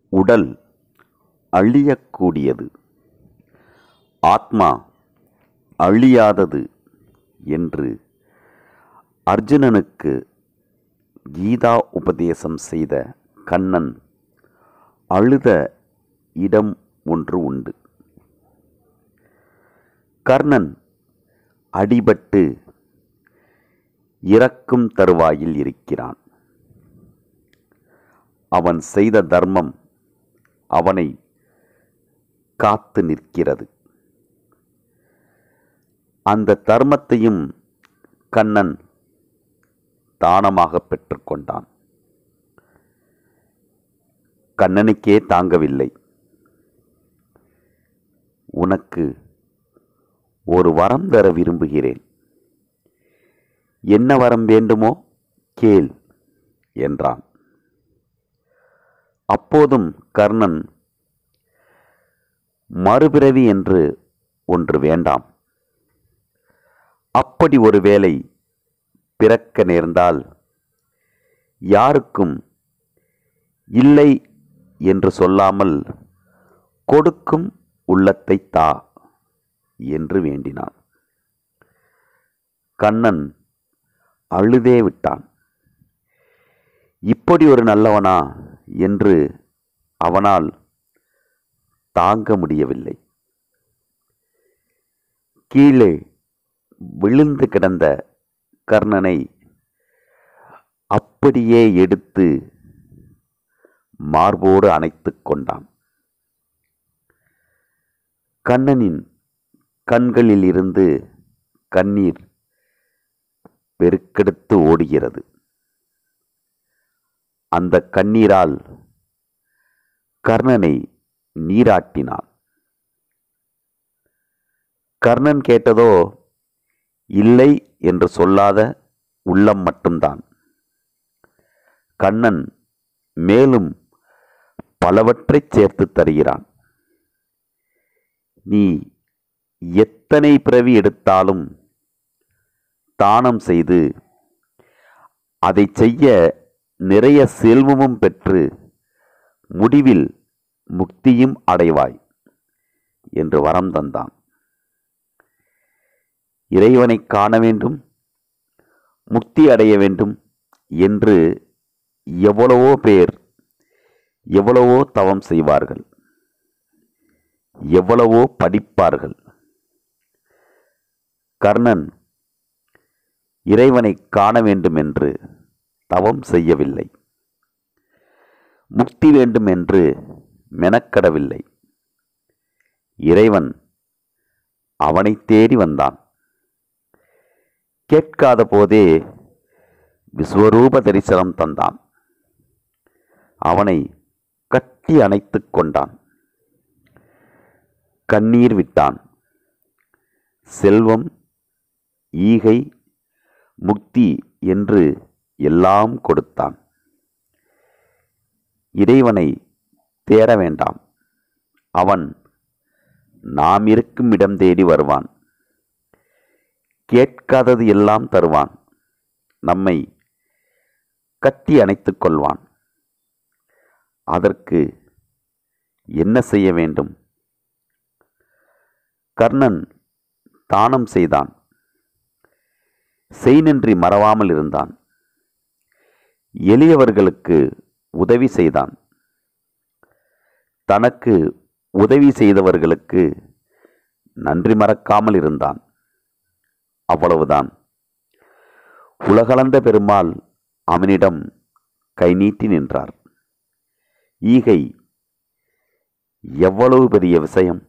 உடல் அழியக்கூடியது ஆத்மா அழியாதது என்று அர்ஜுனனுக்கு கீதா உபதேசம் செய்த கண்ணன் அழுத இடம் ஒன்று உண்டு கர்ணன் அடிபட்டு இறக்கும் தருவாயில் இருக்கிறான் அவன் செய்த தர்மம் அவனை காத்து நிற்கிறது அந்த தர்மத்தையும் கண்ணன் தானமாக பெற்றுக்கொண்டான் கண்ணனுக்கே தாங்கவில்லை உனக்கு ஒரு வரம் தர விரும்புகிறேன் என்ன வரம் வேண்டுமோ கேள் என்றான் அப்போதும் கர்ணன் மறுபிறவி என்று ஒன்று வேண்டாம் அப்படி ஒரு வேளை பிறக்க நேர்ந்தால் யாருக்கும் இல்லை என்று சொல்லாமல் கொடுக்கும் உள்ளத்தை தா என்று வேண்டினான் கண்ணன் அழுதே விட்டான் இப்படி ஒரு நல்லவனா என்று அவனால் தாங்க முடியவில்லை கீழே விழுந்து கிடந்த கர்ணனை அப்படியே எடுத்து மார்போடு அணைத்துக் கொண்டான் கண்ணனின் கண்களில் இருந்து கண்ணீர் பெருக்கெடுத்து ஓடுகிறது அந்த கண்ணீரால் கர்ணனை நீராட்டினான் கர்ணன் கேட்டதோ இல்லை என்று சொல்லாத உள்ளம் மட்டும்தான் கண்ணன் மேலும் பலவற்றைச் சேர்த்து தருகிறான் நீ எத்தனை பிறவி எடுத்தாலும் தானம் செய்து அதை செய்ய நிறைய செல்வமும் பெற்று முடிவில் முக்தியும் அடைவாய் என்று வரம் தந்தான் இறைவனை காண வேண்டும் முக்தி அடைய வேண்டும் என்று எவ்வளவோ பேர் எவ்வளவோ தவம் செய்வார்கள் எவ்வளவோ படிப்பார்கள் கர்ணன் இறைவனை காண வேண்டும் என்று தவம் செய்யவில்லை முக்தி வேண்டும் என்று மெனக்கடவில்லை இறைவன் அவனை தேடி வந்தான் கேட்காத போதே விஸ்வரூப தரிசனம் தந்தான் அவனை கட்டி அணைத்துக் கொண்டான் கண்ணீர் விட்டான் செல்வம் ஈகை முக்தி என்று எல்லாம் கொடுத்தான் இறைவனை தேட வேண்டாம் அவன் நாம் இருக்கும் இடம் தேடி வருவான் கேட்காதது எல்லாம் தருவான் நம்மை கட்டி அணைத்துக் கொள்வான் அதற்கு என்ன செய்ய வேண்டும் கர்ணன் தானம் செய்தான் செய்நின்றி மறவாமல் இருந்தான் எளியவர்களுக்கு உதவி செய்தான் தனக்கு உதவி செய்தவர்களுக்கு நன்றி மறக்காமல் இருந்தான் அவ்வளவுதான் உலகளந்த பெருமாள் அவனிடம் கை நீட்டி நின்றார் ஈகை எவ்வளவு பெரிய விஷயம்